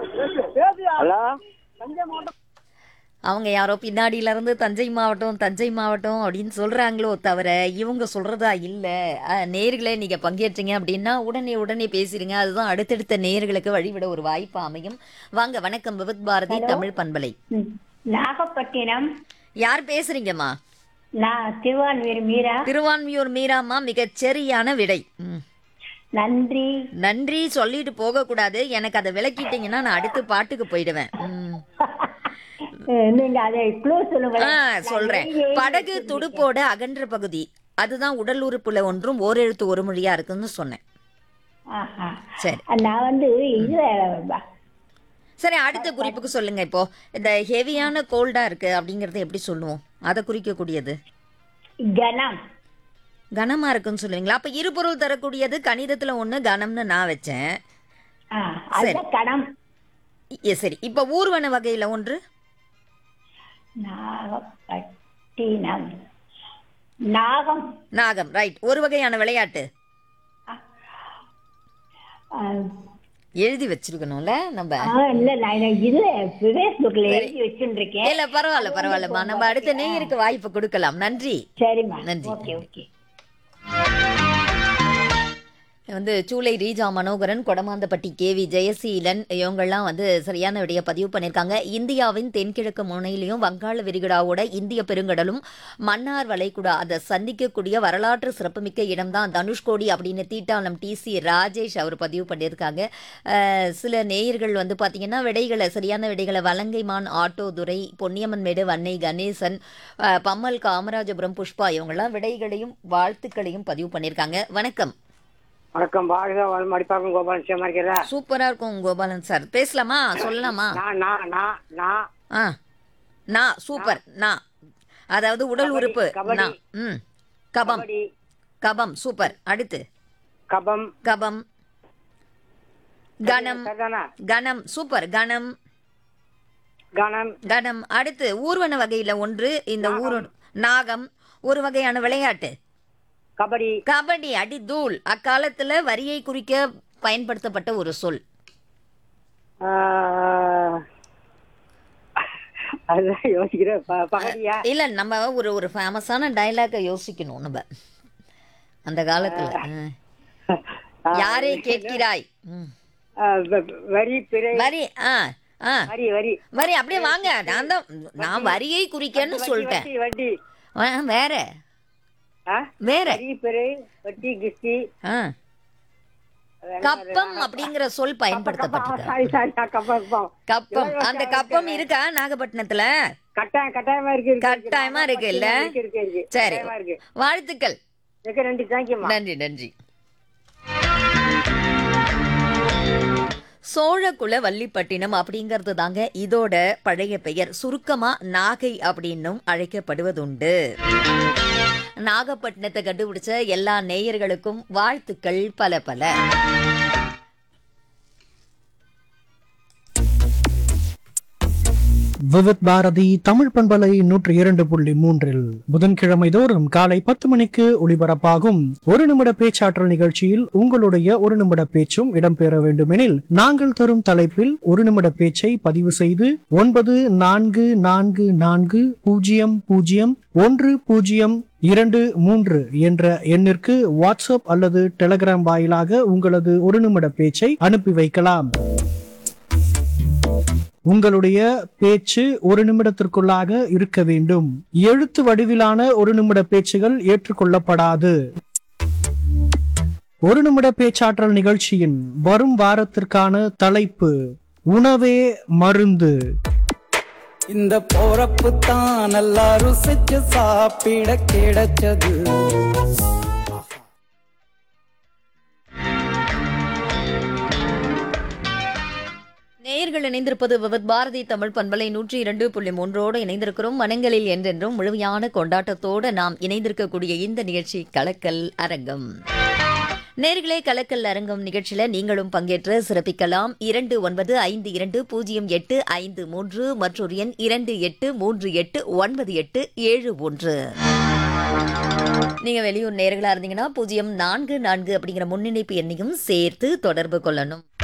Hello அவங்க யாரோ பின்னாடியில இருந்து தஞ்சை மாவட்டம் தஞ்சை மாவட்டம் அப்படின்னு சொல்றாங்களோ தவிர இவங்க சொல்றதா இல்ல அஹ், நேர்களே நீங்க பங்கேற்றீங்க அப்படின்னா உடனே உடனே பேசிடுங்க அதுதான் அடுத்தடுத்த நேர்களுக்கு வழிவிட ஒரு வாய்ப்பு அமையும் வாங்க வணக்கம் விபத் பாரதி தமிழ் பண்பலை ம். நாகப்பட்டினம் யார் பேசுறீங்கம்மா நான் திருவான்மீர் மீரா திருவான்மியூர் மீராம்மா மிகச் சரியான விடை ம். நன்றி நன்றி சொல்லிட்டு போக கூடாது எனக்கு அதை விளக்கிட்டீங்கன்னா நான் அடுத்து பாட்டுக்கு போயிடுவேன் ம். அஹ் நீங்க அதை க்ளூ ஆ சொல்லுங்களேன் சொல்றேன் படகு துடுப்போட அகன்ற பகுதி அதுதான் உடல் உறுப்புல ஒன்றும் ஓரெழுத்து ஒரு மொழியா இருக்குன்னு சொன்னேன் ஆஹா. சரி நான் வந்து இது சரி அடுத்த குறிப்புக்கு சொல்லுங்க இப்போ இந்த ஹெவியான கோல்டா இருக்கு அப்படிங்கறத எப்படி சொல்லுவோம் அதை குறிக்கக்கூடியது கணம் கனமா இருக்குன்னு சொல்லுவீங்களா அப்ப இருபொருள் தரக்கூடியது கணிதத்துல ஒண்ணு கனம்னு நான் வச்சேன் ஆ, அது கணம் இ- சரி இப்ப ஊர்வன வகையில ஒன்று நாகப்பட்டினம் நாகம் நாகம் ரைட் ஒரு வகையான விளையாட்டு அஹ், எழுதி வச்சிருக்கணும்ல நம்ம ஆ, இல்ல நான் இது ஃபேஸ்புக்ல எழுதி வச்சுருக்கேன் இல்ல பரவாயில்ல பரவாயில்லம்மா நம்ம அடுத்த நேயருக்கு வாய்ப்பு கொடுக்கலாம் நன்றி சரிம்மா நன்றி. ஓகே ஓகே வந்து சூளை ரீஜா மனோகரன் கொடமாந்தப்பட்டி கேவி ஜெயசீலன் இவங்கெல்லாம் வந்து சரியான விடைய பதிவு பண்ணியிருக்காங்க இந்தியாவின் தென்கிழக்கு முனையிலையும் வங்காள விரிகுடாவோட இந்திய பெருங்கடலும் மன்னார் வளைகுடா அதை சந்திக்கக்கூடிய வரலாற்று சிறப்புமிக்க இடம்தான் தனுஷ்கோடி அப்படின்னு தீட்டாளம் டிசி ராஜேஷ் அவர் பதிவு பண்ணியிருக்காங்க அஹ், சில நேயர்கள் வந்து பார்த்தீங்கன்னா விடைகளை சரியான விடைகளை வலங்கைமான் ஆட்டோ துரை பொன்னியம்மன் மேடு வன்னை கணேசன் அஹ், பம்மல் காமராஜபுரம் புஷ்பா இவங்கெல்லாம் விடைகளையும் வாழ்த்துக்களையும் பதிவு பண்ணியிருக்காங்க வணக்கம் வணக்கம் வாழ்க வாழ் மடிப்பாக்கம் கோபால் நிச்சயமா இருக்கிறதா சூப்பரா இருக்கும் கோபாலன் சார் பேசலாமா சொல்லலாமா நான் நான் நான் நான் ஆ நான் சூப்பர் நான் அதாவது உடல் கபடி, உறுப்பு கபடி. நான் ம் கபம் கபடி கபம் சூப்பர் அடுத்து கபம் கபம் கணம் சரிதானா கணம் சூப்பர் கணம் கணம் கணம் அடுத்து ஊர்வன வகையில ஒன்று இந்த ஊர் நாகம் ஒரு வகையான விளையாட்டு கபடி கபடி அடி தூள் அக்காலத்துல வரியை குறிக்க பயன்படுத்தப்பட்ட ஒரு சொல் ஆஹ், அதுதான் யோசிக்கிறேன் ப- பகடியா இல்ல நம்ம ஒரு ஒரு ஃபேமஸான டயலாக யோசிக்கணும் நம்ம அந்த காலத்துல ஆ. யாரை கேட்கிறாய் ம். ஆஹ், வ- வரி பிறை வரி ஆ ஆ வரி வரி வரி அப்படியே வாங்க நான் தான் நான் வரியை குறிக்கன்னு வட்டி, சொல்லிட்டேன் வட்டி வட்டி ஆ, வேற ஆ? வேற வரி பிறை வட்டி கிஸ்தி ஆ கப்பம் அப்படிங்கிற சொல் பயன்படுத்தப்பட்டிருக்கு சாரி சாரி கப்பம் கப்பம் கப்பம் அந்த கப்பம் இருக்கா நாகப்பட்டினத்துல கட்டாயம் கட்டாயமா இருக்கு இருக்கு, இருக்கு. கட்டாயமா இருக்கு இல்ல இருக்கு இருக்கு இருக்கு சரி கட்டாயமா இருக்கு வாழ்த்துக்கள் மிக நன்றி தேங்க்யூமா நன்றி நன்றி சோழகுல வள்ளிப்பட்டினம் அப்படிங்கிறது தாங்க இதோட பழைய பெயர் சுருக்கமா நாகை அப்படின்னும் அழைக்கப்படுவதுண்டு நாகப்பட்டினத்தை கண்டுபிடிச்ச எல்லா நேயர்களுக்கும் வாழ்த்துக்கள் பல பல விவித் பாரதி தமிழ் பண்பலை நூற்றி இரண்டு புள்ளி மூன்றில் புதன்கிழமை தோறும் காலை பத்து மணிக்கு ஒளிபரப்பாகும் ஒரு நிமிட பேச்சாற்றல் நிகழ்ச்சியில் உங்களுடைய ஒரு நிமிட பேச்சும் இடம்பெற வேண்டுமெனில் நாங்கள் தரும் தலைப்பில் ஒரு நிமிட பேச்சை பதிவு செய்து ஒன்பது நான்கு நான்கு நான்கு பூஜ்ஜியம் பூஜ்ஜியம் ஒன்று பூஜ்ஜியம் இரண்டு மூன்று என்ற எண்ணிற்கு வாட்ஸ்அப் அல்லது டெலிகிராம் வாயிலாக உங்களது ஒரு நிமிட பேச்சை அனுப்பி வைக்கலாம் உங்களுடைய பேச்சு ஒரு நிமிடத்திற்குள்ளாக இருக்க வேண்டும் எழுத்து வடிவிலான ஒரு நிமிட பேச்சுகள் ஏற்றுக்கொள்ளப்படாது ஒரு நிமிட பேச்சாற்றல் நிகழ்ச்சியின் வரும் வாரத்திற்கான தலைப்பு உணவே மருந்து இந்த போறப்பு தான் நல்லா ருசிச்சு சாப்பிட கிடைச்சது நேயர்கள் இணைந்திருப்பது விவத் பாரதி தமிழ் பண்பலை நூற்றி இரண்டு புள்ளி மூன்றோடு இணைந்திருக்கிறோம் மனங்களில் என்றென்றும் முழுமையான கொண்டாட்டத்தோடு நாம் இணைந்திருக்கக்கூடிய இந்த நிகழ்ச்சி கலக்கல் அரங்கம் நேர்களே கலக்கல் அரங்கம் நிகழ்ச்சியில நீங்களும் பங்கேற்று சிறப்பிக்கலாம் இரண்டு ஒன்பது ஐந்து இரண்டு பூஜ்ஜியம் எட்டு ஐந்து மூன்று மற்றொரு எண் இரண்டு எட்டு மூன்று எட்டு ஒன்பது எட்டு ஏழு ஒன்று நீங்க வெளியூர் நேர்களா இருந்தீங்கன்னா பூஜ்ஜியம் நான்கு நான்கு அப்படிங்கிற முன்னிணைப்பு எண்ணையும் சேர்த்து தொடர்பு கொள்ளணும்